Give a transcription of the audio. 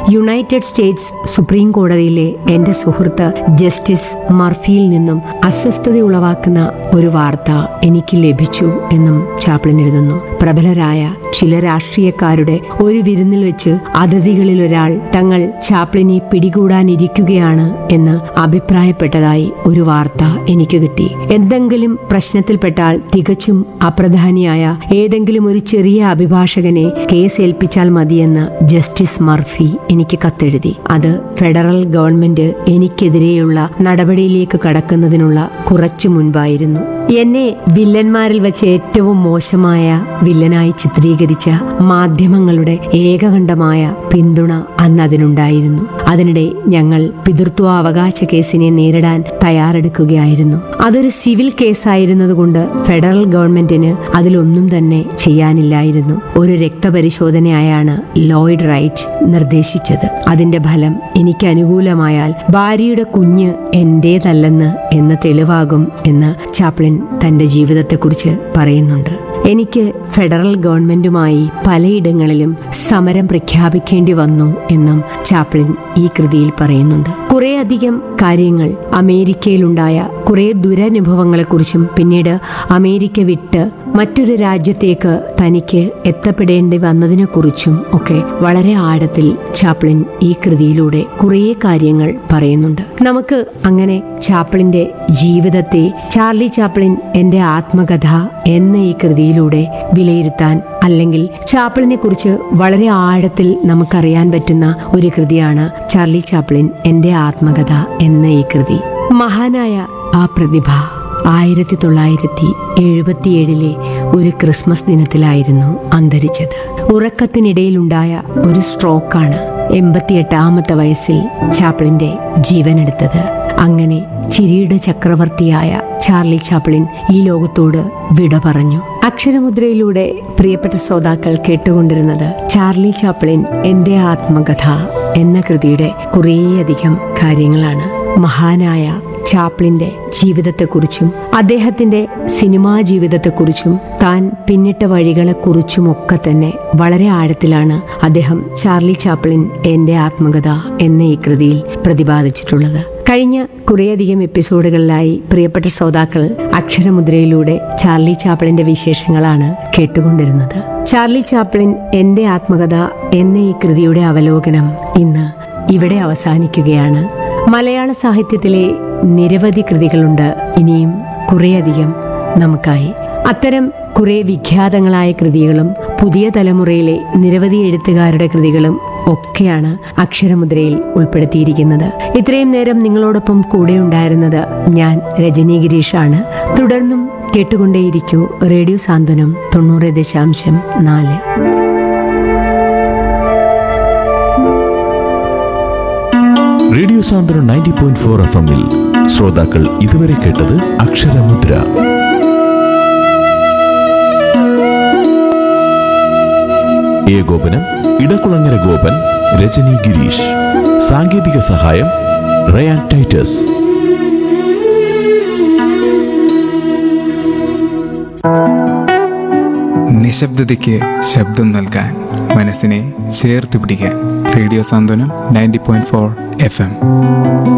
United States supreme കോടതിയിലെ എന്റെ സുഹൃത്ത് ജസ്റ്റിസ് മർഫിയിൽ നിന്നും അസ്വസ്ഥത ഉളവാക്കുന്ന ഒരു വാർത്ത എനിക്ക് ലഭിച്ചു എന്നും ചാപ്ലിൻ എഴുതുന്നു പ്രബലരായ ചില രാഷ്ട്രീയക്കാരുടെ ഒരു വിരുന്നിൽ വെച്ച് അതിഥികളിൽ ഒരാൾ തങ്ങൾ ചാപ്ലിനെ പിടികൂടാനിരിക്കുകയാണ് എന്ന് അഭിപ്രായപ്പെട്ടതായി ഒരു വാർത്ത എനിക്ക് കിട്ടി എന്തെങ്കിലും പ്രശ്നത്തിൽപ്പെട്ടാൽ തികച്ചും അപ്രധാനിയായ ഏതെങ്കിലും ഒരു ചെറിയ അഭിഭാഷകനെ കേസ് ഏൽപ്പിച്ചാൽ മതിയെന്ന് ജസ്റ്റിസ് മർഫി എനിക്ക് കത്തെഴുതി അത് ഫെഡറൽ ഗവൺമെന്റ് എനിക്കെതിരെയുള്ള നടപടിയിലേക്ക് കടക്കുന്നതിനുള്ള കുറച്ചു മുൻപായിരുന്നു എന്നെ വില്ലന്മാരിൽ വെച്ച് ഏറ്റവും മോശമായ വില്ലനായി ചിത്രീകരിച്ച മാധ്യമങ്ങളുടെ ഏകകണ്ഠമായ പിന്തുണ അന്ന് അതിനുണ്ടായിരുന്നു അതിനിടെ ഞങ്ങൾ പിതൃത്വാവകാശ കേസിനെ നേരിടാൻ തയ്യാറെടുക്കുകയായിരുന്നു അതൊരു സിവിൽ കേസായിരുന്നതുകൊണ്ട് ഫെഡറൽ ഗവൺമെന്റിന് അതിലൊന്നും തന്നെ ചെയ്യാനില്ലായിരുന്നു ഒരു രക്തപരിശോധനയായാണ് ലോയിഡ് റൈറ്റ് നിർദ്ദേശിച്ചത് അതിന്റെ ഫലം എനിക്ക് അനുകൂലമായാൽ ഭാര്യയുടെ കുഞ്ഞ് എന്റേതല്ലെന്ന് എന്ന് തെളിവാകും എന്ന് ചാപ്ലിൻ തന്റെ ജീവിതത്തെക്കുറിച്ച് പറയുന്നുണ്ട് എനിക്ക് ഫെഡറൽ ഗവൺമെന്റുമായി പലയിടങ്ങളിലും സമരം പ്രഖ്യാപിക്കേണ്ടി വന്നു എന്നും ചാപ്ലിൻ ഈ കൃതിയിൽ പറയുന്നുണ്ട് കുറേയധികം കാര്യങ്ങൾ അമേരിക്കയിലുണ്ടായ കുറേ ദുരനുഭവങ്ങളെക്കുറിച്ചും പിന്നീട് അമേരിക്ക വിട്ട് മറ്റൊരു രാജ്യത്തേക്ക് തനിക്ക് എത്തപ്പെടേണ്ടി വന്നതിനെക്കുറിച്ചും ഒക്കെ വളരെ ആഴത്തിൽ ചാപ്ലിൻ ഈ കൃതിയിലൂടെ കുറേ കാര്യങ്ങൾ പറയുന്നുണ്ട് നമുക്ക് അങ്ങനെ ചാപ്ലിന്റെ ജീവിതത്തെ ചാർലി ചാപ്ലിൻ എന്റെ ആത്മകഥ എന്ന ഈ കൃതിയിലൂടെ വിലയിരുത്താൻ അല്ലെങ്കിൽ ചാപ്ലിനെ കുറിച്ച് വളരെ ആഴത്തിൽ നമുക്കറിയാൻ പറ്റുന്ന ഒരു കൃതിയാണ് ചാർലി ചാപ്ലിൻ എന്റെ ആത്മകഥ എന്ന ഈ കൃതി മഹാനായ ആ പ്രതിഭ ആയിരത്തി തൊള്ളായിരത്തി എഴുപത്തിയേഴിലെ ഒരു ക്രിസ്മസ് ദിനത്തിലായിരുന്നു അന്തരിച്ചത് ഉറക്കത്തിനിടയിലുണ്ടായ ഒരു സ്ട്രോക്കാണ് എൺപത്തിയെട്ടാമത്തെ വയസ്സിൽ ചാപ്ലിന്റെ ജീവനെടുത്തത് അങ്ങനെ ചിരിയുടെ ചക്രവർത്തിയായ ചാർലി ചാപ്ലിൻ ഈ ലോകത്തോട് വിട പറഞ്ഞു അക്ഷരമുദ്രയിലൂടെ പ്രിയപ്പെട്ട ശ്രോതാക്കൾ കേട്ടുകൊണ്ടിരുന്നത് ചാർലി ചാപ്ലിൻ എന്റെ ആത്മകഥ എന്ന കൃതിയുടെ കുറേയധികം കാര്യങ്ങളാണ് മഹാനായ ചാപ്ലിന്റെ ജീവിതത്തെക്കുറിച്ചും അദ്ദേഹത്തിന്റെ സിനിമാ ജീവിതത്തെക്കുറിച്ചും താൻ പിന്നിട്ട വഴികളെക്കുറിച്ചുമൊക്കെ തന്നെ വളരെ ആഴത്തിലാണ് അദ്ദേഹം ചാർലി ചാപ്ലിൻ എന്റെ ആത്മകഥ എന്ന ഈ കൃതിയിൽ പ്രതിപാദിച്ചിട്ടുള്ളത് കഴിഞ്ഞ കുറേയധികം എപ്പിസോഡുകളിലായി പ്രിയപ്പെട്ട ശ്രോതാക്കൾ അക്ഷരമുദ്രയിലൂടെ ചാർലി ചാപ്ലിന്റെ വിശേഷങ്ങളാണ് കേട്ടുകൊണ്ടിരുന്നത് ചാർലി ചാപ്ലിൻ എന്റെ ആത്മകഥ എന്ന ഈ കൃതിയുടെ അവലോകനം ഇന്ന് ഇവിടെ അവസാനിക്കുകയാണ് മലയാള സാഹിത്യത്തിലെ നിരവധി കൃതികളുണ്ട് ഇനിയും കുറേയധികം നമുക്കായി അത്തരം കുറെ വിഖ്യാതങ്ങളായ കൃതികളും പുതിയ തലമുറയിലെ നിരവധി എഴുത്തുകാരുടെ കൃതികളും ഒക്കെയാണ് അക്ഷരമുദ്രയിൽ ഉൾപ്പെടുത്തിയിരിക്കുന്നത് ഇത്രയും നേരം നിങ്ങളോടൊപ്പം കൂടെ ഉണ്ടായിരുന്നത് ഞാൻ രജനി ഗിരീഷാണ് തുടർന്നും കേട്ടുകൊണ്ടേയിരിക്കൂ റേഡിയോ സാന്ത്വനം തൊണ്ണൂറ് ദശാംശം നാല് റേഡിയോ സാന്ദ്രം നയൻറ്റി പോയിന്റ് ഫോർ എഫ് എമ്മിൽ ശ്രോതാക്കൾ ഇതുവരെ കേട്ടത് അക്ഷരമുദ്ര ഏകോപനം ഇടക്കുളങ്ങര ഗോപൻ രജനി ഗിരീഷ് സാങ്കേതിക സഹായം റയാൻ ടൈറ്റസ് നിശബ്ദതയ്ക്ക് ശബ്ദം നൽകാൻ മനസ്സിനെ ചേർത്ത് പിടിക്കാൻ radio Santhwanam ninety point four F M